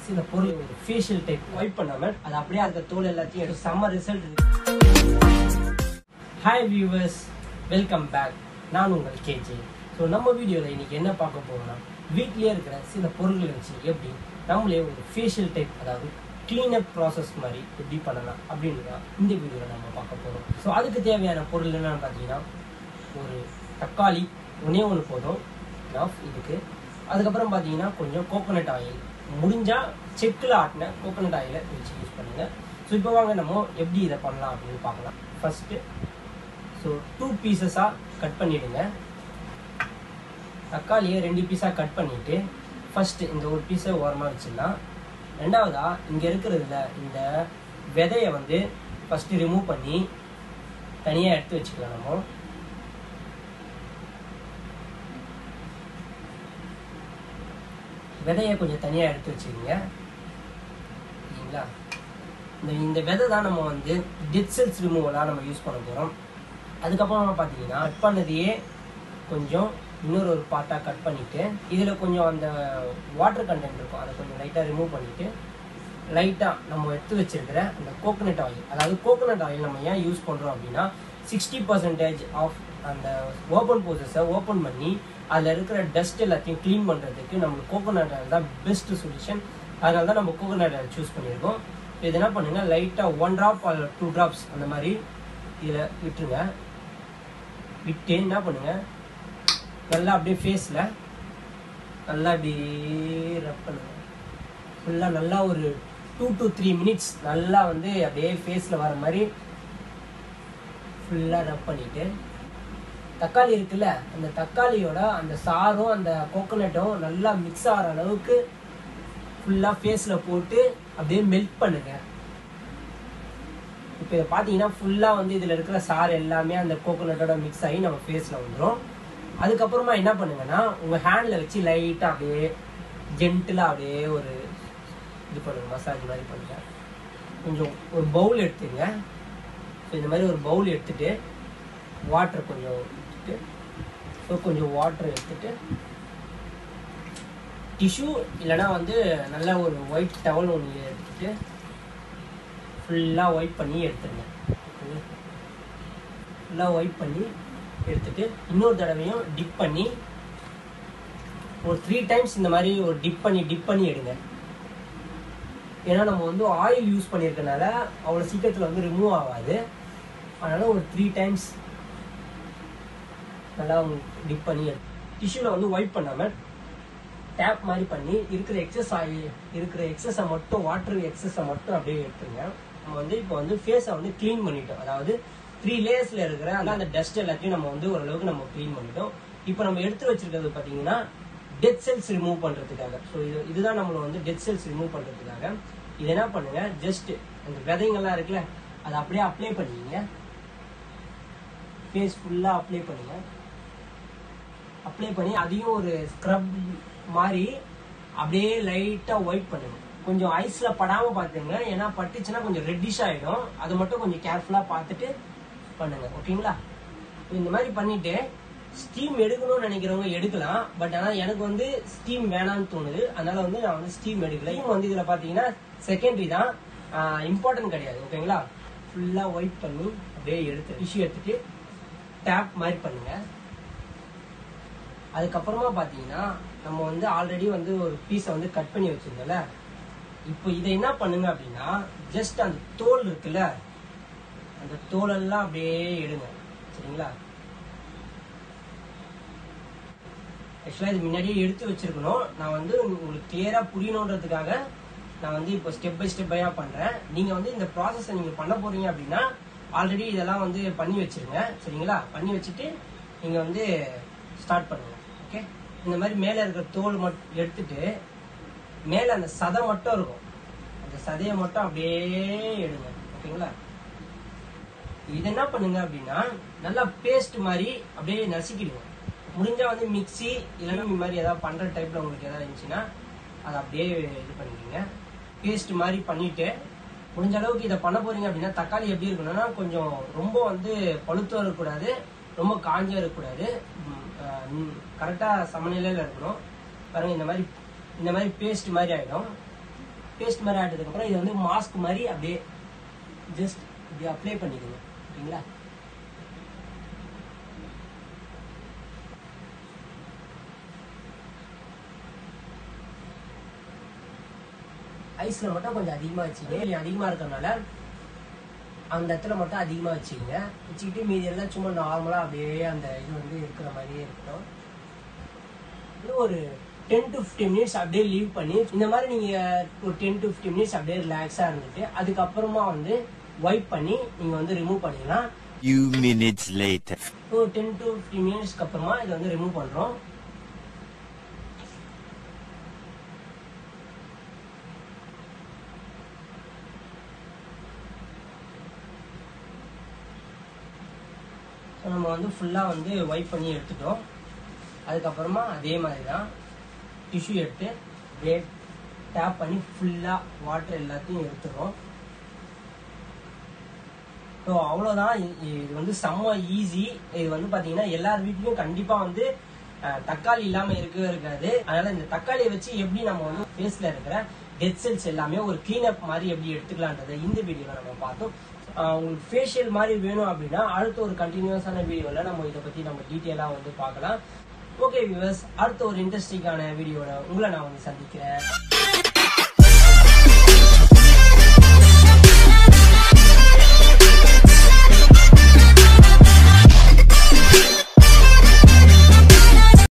சில பொருள் ஒரு ஃபேஷியல் டைப் ஒயிட் பண்ணாம அது அப்படியே அந்த தோல் எல்லாத்தையும் எடுத்து செம்ம result hi viewers welcome back நான் உங்கள் கேஜே ஸோ நம்ம வீடியோவில் இன்னைக்கு என்ன பார்க்க போறோம்னா வீட்லயே இருக்கிற சில பொருட்களை வச்சு எப்படி நம்மளே ஒரு ஃபேஷியல் டைப் அதாவது cleanup ப்ராசஸ் மாதிரி எப்படி பண்ணலாம் அப்படின்னு தான் இந்த வீடியோவில் நம்ம பார்க்க போகிறோம் ஸோ அதுக்கு தேவையான பொருள் என்னன்னு பார்த்தீங்கன்னா ஒரு தக்காளி ஒன்றே ஒன்று போதும் enough இதுக்கு அதுக்கப்புறம் பார்த்தீங்கன்னா கொஞ்சம் கோகோனட் ஆயில் முடிஞ்சால் செக்கில் ஆட்டின கோகோனட் ஆயிலை வச்சு யூஸ் பண்ணுங்க ஸோ இப்போ வாங்க நம்ம எப்படி இதை பண்ணலாம் அப்படின்னு பார்க்கலாம் ஃபர்ஸ்ட்டு ஸோ டூ பீசஸாக கட் பண்ணிடுங்க தக்காளியை ரெண்டு பீஸாக கட் பண்ணிட்டு ஃபர்ஸ்ட் இந்த ஒரு பீஸை ஓரமாக வச்சிடலாம் ரெண்டாவதா இங்கே இருக்கிறதுல இந்த விதையை வந்து ஃபர்ஸ்ட் ரிமூவ் பண்ணி தனியாக எடுத்து வச்சுக்கலாம் நம்ம விதையை கொஞ்சம் தனியாக எடுத்து வச்சுக்கோங்க சரிங்களா இந்த இந்த விதை தான் நம்ம வந்து டெட் செல்ஸ் ரிமூவலாக நம்ம யூஸ் பண்ண போகிறோம் அதுக்கப்புறமா பார்த்தீங்கன்னா கட் பண்ணதையே கொஞ்சம் இன்னொரு ஒரு பார்ட்டாக கட் பண்ணிவிட்டு இதில் கொஞ்சம் அந்த வாட்டர் கண்டென்ட் இருக்கும் அதை கொஞ்சம் லைட்டாக ரிமூவ் பண்ணிவிட்டு லைட்டாக நம்ம எடுத்து வச்சிருக்கிற அந்த கோகோனட் ஆயில் அதாவது கோகோனட் ஆயில் நம்ம ஏன் யூஸ் பண்ணுறோம் அப்படின்னா சிக்ஸ்டி பர்சன்டேஜ் ஆஃப் அந்த ஓப்பன் போசஸை ஓப்பன் பண்ணி அதில் இருக்கிற டஸ்ட் எல்லாத்தையும் க்ளீன் பண்ணுறதுக்கு நம்மளுக்கு கோகோனட் ஆயில் தான் பெஸ்ட் சொல்யூஷன் அதனால தான் நம்ம கோகோனட் ஆயில் சூஸ் பண்ணியிருக்கோம் இது என்ன பண்ணுங்க லைட்டாக ஒன் ட்ராப் டூ ட்ராப்ஸ் அந்த மாதிரி இதில் விட்டுருங்க விட்டு என்ன பண்ணுங்க நல்லா அப்படியே ஃபேஸில் நல்லா இப்படி ரப் பண்ணுங்க ஃபுல்லாக நல்லா ஒரு டூ டு த்ரீ மினிட்ஸ் நல்லா வந்து அப்படியே ஃபேஸில் வர மாதிரி ஃபுல்லாக ரப் பண்ணிட்டு தக்காளி இருக்குல்ல அந்த தக்காளியோட அந்த சாரும் அந்த கோகோனட்டும் நல்லா மிக்ஸ் ஆகிற அளவுக்கு ஃபுல்லாக ஃபேஸில் போட்டு அப்படியே மெல்ட் பண்ணுங்க இப்போ இதை பார்த்தீங்கன்னா ஃபுல்லாக வந்து இதில் இருக்கிற சாறு எல்லாமே அந்த கோகோனட்டோட மிக்ஸ் ஆகி நம்ம ஃபேஸில் வந்துடும் அதுக்கப்புறமா என்ன பண்ணுங்கன்னா உங்கள் ஹேண்டில் வச்சு லைட்டாக அப்படியே ஜென்டிலாக அப்படியே ஒரு இது பண்ணுங்க மசாஜ் மாதிரி பண்ணுங்க கொஞ்சம் ஒரு பவுல் எடுத்துங்க ஸோ இந்த மாதிரி ஒரு பவுல் எடுத்துட்டு வாட்டர் கொஞ்சம் எடுத்துட்டு ஸோ கொஞ்சம் வாட்டர் எடுத்துட்டு டிஷ்யூ இல்லைனா வந்து நல்ல ஒரு ஒயிட் டவல் ஒன்று எடுத்துட்டு ஃபுல்லாக ஒயிட் பண்ணி எடுத்துருங்க ஃபுல்லாக ஒயிட் பண்ணி எடுத்துட்டு இன்னொரு தடவையும் டிப் பண்ணி ஒரு த்ரீ டைம்ஸ் இந்த மாதிரி ஒரு டிப் பண்ணி டிப் பண்ணி எடுங்க ஏன்னா நம்ம வந்து ஆயில் யூஸ் பண்ணியிருக்கனால அவ்வளோ சீக்கிரத்தில் வந்து ரிமூவ் ஆகாது அதனால் ஒரு த்ரீ டைம்ஸ் நல்லா டிப் பண்ணி டிஷ்யூவில் வந்து ஒயிட் பண்ணாமல் டேப் மாதிரி பண்ணி இருக்கிற எக்ஸஸ் ஆயில் இருக்கிற எக்ஸஸை மட்டும் வாட்டர் எக்ஸஸை மட்டும் அப்படியே எடுத்துருங்க நம்ம வந்து இப்போ வந்து ஃபேஸை வந்து க்ளீன் பண்ணிட்டோம் அதாவது த்ரீ லேயர்ஸில் இருக்கிற அந்த அந்த டஸ்ட் எல்லாத்தையும் நம்ம வந்து ஓரளவுக்கு நம்ம க்ளீன் பண்ணிட்டோம் இப்போ நம்ம எடுத்து வச்சிருக்கிறது பார்த்தீங்கன்னா டெத் செல்ஸ் ரிமூவ் பண்ணுறதுக்காக ஸோ இது இதுதான் நம்மளை வந்து டெத் செல்ஸ் ரிமூவ் பண்ணுறதுக்காக இது என்ன பண்ணுங்க ஜஸ்ட் அந்த விதைங்கள்லாம் இருக்குல்ல அதை அப்படியே அப்ளை பண்ணிங்க ஃபேஸ் ஃபுல்லாக அப்ளை பண்ணுங்க அப்ளை பண்ணி அதையும் ஒரு ஸ்க்ரப் மாதிரி அப்படியே லைட்டாக ஒயிட் பண்ணுங்க கொஞ்சம் ஐஸில் படாமல் பார்த்துங்க ஏன்னா பட்டுச்சுன்னா கொஞ்சம் ரெட்டிஷ் ஆகிடும் அதை மட்டும் கொஞ்சம் கேர்ஃபுல்லாக பார்த்துட்டு பண்ணுங்க ஓகேங்களா இந்த மாதிரி பண்ணிட்டு ஸ்டீம் எடுக்கணும்னு நினைக்கிறவங்க எடுக்கலாம் பட் ஆனால் எனக்கு வந்து ஸ்டீம் வேணாம்னு தோணுது அதனால வந்து நான் வந்து ஸ்டீம் எடுக்கல இப்போ வந்து இதில் பார்த்தீங்கன்னா செகண்டரி தான் இம்பார்ட்டன்ட் கிடையாது ஓகேங்களா ஃபுல்லாக ஒயிட் பண்ணி அப்படியே எடுத்து டிஷ்யூ எடுத்துட்டு டேப் மாதிரி பண்ணுங்க அதுக்கப்புறமா பார்த்தீங்கன்னா நம்ம வந்து ஆல்ரெடி வந்து ஒரு பீஸை வந்து கட் பண்ணி வச்சிருந்தோம்ல இப்போ இதை என்ன பண்ணுங்க அப்படின்னா ஜஸ்ட் அந்த தோல் இருக்குல்ல அந்த தோலெல்லாம் அப்படியே எடுங்க சரிங்களா ஆக்சுவலாக இது முன்னாடியே எடுத்து வச்சிருக்கணும் நான் வந்து உங்களுக்கு கிளியராக புரியணுன்றதுக்காக நான் வந்து இப்போ ஸ்டெப் பை ஸ்டெப் பையாக பண்ணுறேன் நீங்கள் வந்து இந்த ப்ராசஸை நீங்கள் பண்ண போறீங்க அப்படின்னா ஆல்ரெடி இதெல்லாம் வந்து பண்ணி வச்சிருங்க சரிங்களா பண்ணி வச்சுட்டு நீங்கள் வந்து ஸ்டார்ட் பண்ணுங்க ஓகே இந்த மாதிரி மேலே இருக்கிற தோல் மட்டும் எடுத்துட்டு மேலே அந்த சதை மட்டும் இருக்கும் அந்த சதையை மட்டும் அப்படியே எடுங்க ஓகேங்களா இது என்ன பண்ணுங்க அப்படின்னா நல்லா பேஸ்ட் மாதிரி அப்படியே நசுக்கிடுங்க முடிஞ்சா வந்து மிக்ஸி இல்லைன்னா இந்த மாதிரி ஏதாவது பண்ற டைப்ல உங்களுக்கு ஏதாவது இருந்துச்சுன்னா அதை அப்படியே இது பண்ணிக்கோங்க பேஸ்ட் மாதிரி பண்ணிட்டு முடிஞ்ச அளவுக்கு இதை பண்ண போறீங்க அப்படின்னா தக்காளி எப்படி இருக்கணும்னா கொஞ்சம் ரொம்ப வந்து பழுத்தும் இருக்கக்கூடாது ரொம்ப காஞ்சும் இருக்கக்கூடாது கரெக்டாக சமநிலையில் இருக்கணும் பாருங்க இந்த மாதிரி இந்த மாதிரி பேஸ்ட் மாதிரி ஆயிடும் பேஸ்ட் மாதிரி ஆட்டதுக்கப்புறம் இதை வந்து மாஸ்க் மாதிரி அப்படியே ஜஸ்ட் இப்படி அப்ளை பண்ணிடுங்க ஓகேங்களா ஐஸ்ல மட்டும் கொஞ்சம் அதிகமா வச்சுக்கோங்க கொஞ்சம் அதிகமா இருக்கறனால அந்த இடத்துல மட்டும் அதிகமா வச்சுக்கோங்க வச்சுக்கிட்டு மீதி எல்லாம் சும்மா நார்மலா அப்படியே அந்த இது வந்து இருக்கிற மாதிரியே இருக்கட்டும் இது ஒரு டென் டு ஃபிஃப்டின் மினிட்ஸ் அப்படியே லீவ் பண்ணி இந்த மாதிரி நீங்க ஒரு டென் டு ஃபிஃப்டின் மினிட்ஸ் அப்படியே ரிலாக்ஸா இருந்துட்டு அதுக்கப்புறமா வந்து வைப் பண்ணி நீங்க வந்து ரிமூவ் பண்ணிக்கலாம் Few minutes later. ஒரு டென் டு ஃபிஃப்டின் மினிட்ஸ்க்கு அப்புறமா இதை வந்து ரிமூவ் பண்றோம் ஸோ நம்ம வந்து ஃபுல்லாக வந்து வைப் பண்ணி எடுத்துட்டோம் அதுக்கப்புறமா அதே மாதிரி தான் டிஷ்யூ எடுத்து அப்படியே டேப் பண்ணி ஃபுல்லாக வாட்டர் எல்லாத்தையும் எடுத்துடுறோம் ஸோ அவ்வளோதான் இ- இது வந்து செம்ம ஈஸி இது வந்து பார்த்தீங்கன்னா எல்லார் வீட்லையும் கண்டிப்பாக வந்து அஹ், தக்காளி இல்லாமல் இருக்கவே இருக்காது அதனால இந்த தக்காளியை வச்சு எப்படி நம்ம வந்து ஃபேஸில் இருக்கிற டெத் செல்ஸ் எல்லாமே ஒரு கிளீனப் மாதிரி எப்படி எடுத்துக்கலான்றதை இந்த வீடியோவில் நம்ம பார்த்தோம் அஹ், உங்களுக்கு ஃபேஷியல் மாதிரி வேணும் அப்படின்னா அடுத்த ஒரு கண்டினியூஸான வீடியோவில் நம்ம இதை பற்றி நம்ம டீட்டெயிலாக வந்து பார்க்கலாம் ஓகே வியூவர்ஸ் அடுத்த ஒரு இன்ட்ரெஸ்டிங்கான வீடியோவில் உங்களை நான் வந்து சந்திக்கிறேன்